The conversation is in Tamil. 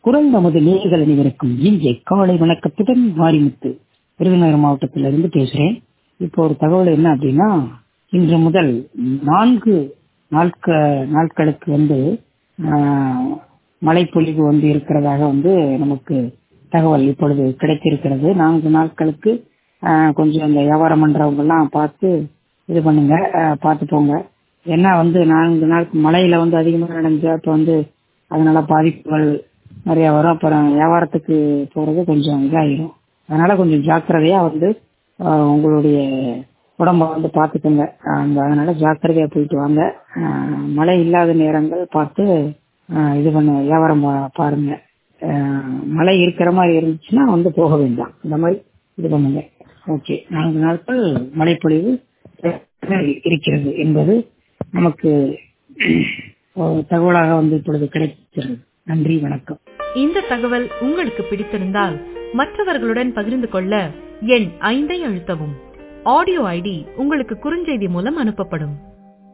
குரல் நமது நேர்கள் அனைவருக்கும் இங்கே காலை வணக்கத்துடன் மாரிமுத்து விருதுநகர் மாவட்டத்திலிருந்து பேசுறேன் இப்போ ஒரு தகவல் என்ன அப்படின்னா இன்று முதல் நான்கு நாட்க நாட்களுக்கு வந்து ஆஹ், மழைப்பொழிவு வந்து இருக்கிறதாக வந்து நமக்கு தகவல் இப்பொழுது கிடைத்திருக்கிறது நான்கு நாட்களுக்கு ஆஹ், கொஞ்சம் இந்த வியாபாரம் பண்றவங்க எல்லாம் பார்த்து இது பண்ணுங்க ஆஹ், பார்த்து போங்க ஏன்னா வந்து நான்கு நாளுக்கு மழையில வந்து அதிகமாக நடந்துச்சு அப்போ வந்து அதனால பாதிப்புகள் நிறைய வரும் அப்புறம் வியாபாரத்துக்கு போறது கொஞ்சம் இதாயிரும் அதனால கொஞ்சம் ஜாக்கிரதையா வந்து ஆஹ், உங்களுடைய உடம்ப வந்து பார்த்துக்கோங்க அந்த அதனால ஜாக்கிரதையா போயிட்டு வாங்க ஆஹ், மழை இல்லாத நேரங்கள் பார்த்து ஆஹ், இது பண்ண வியாபாரம் பா- பாருங்க ஆஹ், மழை இருக்கிற மாதிரி இருந்துச்சுன்னா வந்து போக வேண்டாம் இந்த மாதிரி இது பண்ணுங்க ஓகே நான்கு நாட்கள் மழைப்பொழிவு இருக்கிறது என்பது நமக்கு ஒரு தகவலாக வந்து இப்பொழுது கிடைக்கிறது நன்றி வணக்கம் இந்த தகவல் உங்களுக்கு பிடித்திருந்தால் மற்றவர்களுடன் பகிர்ந்து கொள்ள எண் ஐந்தை அழுத்தவும் ஆடியோ ஐடி உங்களுக்கு குறுஞ்செய்தி மூலம் அனுப்பப்படும்